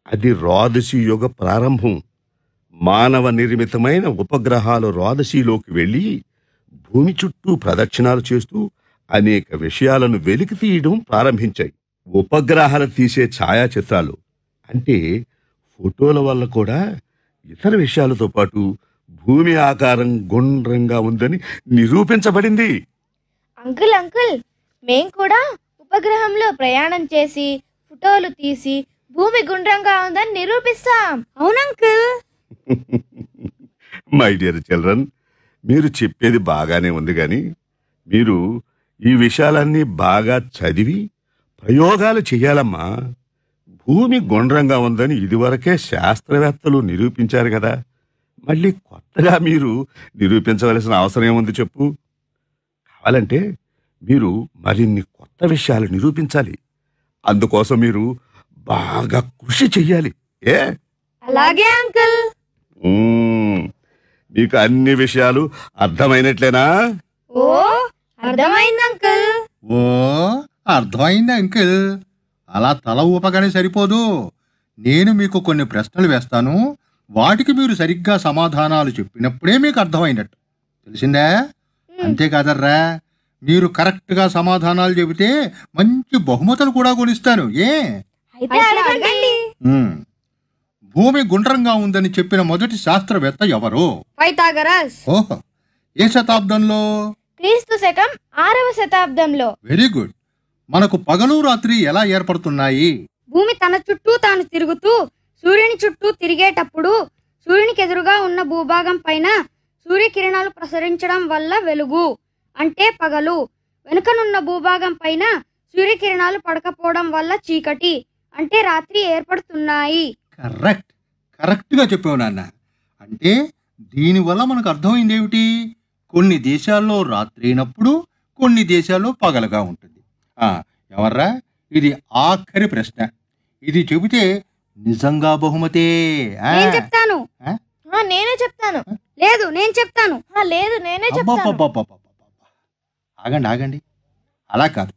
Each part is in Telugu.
అది రోదసి యుగ ప్రారంభం మానవ నిర్మితమైన ఉపగ్రహాలు రోదసిలోకి వెళ్ళి భూమి చుట్టూ ప్రదక్షిణాలు చేస్తూ అనేక విషయాలను వెలికి తీయడం ప్రారంభించాయి ఉపగ్రహాలు తీసే ఛాయాచిత్రాలు అంటే ఫోటోల వల్ల కూడా ఇతర విషయాలతో పాటు భూమి ఆకారం గుండ్రంగా ఉందని నిరూపించబడింది అంకుల్ అంకుల్ మేం కూడా ఉపగ్రహంలో ప్రయాణం చేసి ఫోటోలు తీసి భూమి గుండ్రంగా ఉందని నిరూపిస్తాం అవునంకుల్ మై డియర్ చిల్డ్రన్ మీరు చెప్పేది బాగానే ఉంది కానీ మీరు ఈ విషయాలన్నీ బాగా చదివి ప్రయోగాలు చేయాలమ్మా భూమి గుండ్రంగా ఉందని ఇదివరకే శాస్త్రవేత్తలు నిరూపించారు కదా మళ్ళీ కొత్తగా మీరు నిరూపించవలసిన అవసరం ఏముంది చెప్పు కావాలంటే మీరు మరిన్ని కొత్త విషయాలు నిరూపించాలి అందుకోసం మీరు బాగా కృషి చెయ్యాలి ఏ అలాగే అంకుల్ మ్మ్. మీకు అన్ని విషయాలు అర్థమైనట్లేనా ఓ అర్థమైంది అంకుల్ ఓ అర్థమైంది అంకిల్ అలా తల ఊపగానే సరిపోదు నేను మీకు కొన్ని ప్రశ్నలు వేస్తాను వాటికి మీరు సరిగ్గా సమాధానాలు చెప్పినప్పుడే మీకు అర్థమైనట్టు తెలిసిందా అంతేకాదర్రా మీరు కరెక్ట్గా సమాధానాలు చెబితే మంచి బహుమతులు కూడా కొనిస్తాను ఏ అయితే అడగండి ఉమ్. భూమి గుండ్రంగా ఉందని చెప్పిన మొదటి శాస్త్రవేత్త ఎవరు పైథాగరస్ ఓహో ఏ శతాబ్దంలో క్రీస్తు శకం ఆరవ శతాబ్దంలో వెరీ గుడ్ మనకు పగలు రాత్రి ఎలా ఏర్పడుతున్నాయి భూమి తన చుట్టూ తాను తిరుగుతూ సూర్యుని చుట్టూ తిరిగేటప్పుడు సూర్యునికి ఎదురుగా ఉన్న భూభాగం పైన సూర్యకిరణాలు ప్రసరించడం వల్ల వెలుగు అంటే పగలు వెనుకనున్న భూభాగం పైన సూర్యకిరణాలు పడకపోవడం వల్ల చీకటి అంటే రాత్రి ఏర్పడుతున్నాయి కరెక్ట్ కరెక్ట్గా చెప్పావు నాన్న అంటే దీనివల్ల మనకు అర్థమైంది ఏమిటి కొన్ని దేశాల్లో రాత్రి అయినప్పుడు కొన్ని దేశాల్లో పగలగా ఉంటుంది ఆ, ఎవర్రా ఇది ఆఖరి ప్రశ్న ఇది చెబితే నిజంగా బహుమతే ఆ? నేను చెప్తాను ఆ, నేనే చెప్తాను లేదు నేను చెప్తాను ఆ, లేదు నేనే చెప్తాను అబ్బబ్బబ్బబ్బబ్బబ్బ. ఆగండి ఆగండి అలా కాదు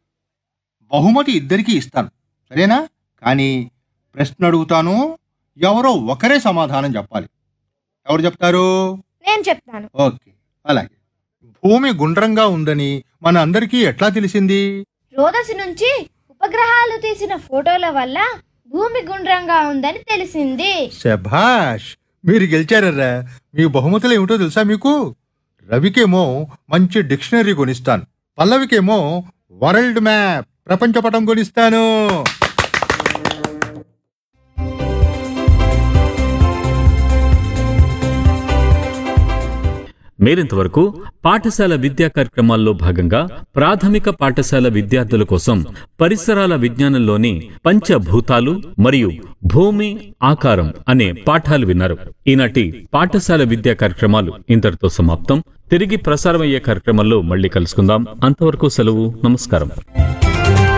బహుమతి ఇద్దరికీ ఇస్తాను సరేనా కానీ ప్రశ్న అడుగుతాను ఎవరో ఒకరే సమాధానం చెప్పాలి ఎవరు చెప్తారు నేను చెప్తాను ఓకే అలాగే భూమి గుండ్రంగా ఉందని మన అందరికీ ఎట్లా తెలిసింది రోదసి నుంచి ఉపగ్రహాలు తీసిన ఫోటోల వల్ల భూమి గుండ్రంగా ఉందని తెలిసింది శభాష్ మీరు గెలిచారర్రా మీ బహుమతులు ఏమిటో తెలుసా మీకు రవికేమో మంచి డిక్షనరీ కొనిస్తాను పల్లవికేమో వరల్డ్ మ్యాప్ ప్రపంచపటం కొనిస్తాను మీరింతవరకు పాఠశాల విద్యా కార్యక్రమాల్లో భాగంగా ప్రాథమిక పాఠశాల విద్యార్థుల కోసం పరిసరాల విజ్ఞానంలోని పంచభూతాలు మరియు భూమి ఆకారం అనే పాఠాలు విన్నారు ఈనాటి పాఠశాల విద్యా కార్యక్రమాలు ఇంతటితో సమాప్తం తిరిగి ప్రసారమయ్యే కార్యక్రమాల్లో మళ్ళీ కలుసుకుందాం అంతవరకు సెలవు నమస్కారం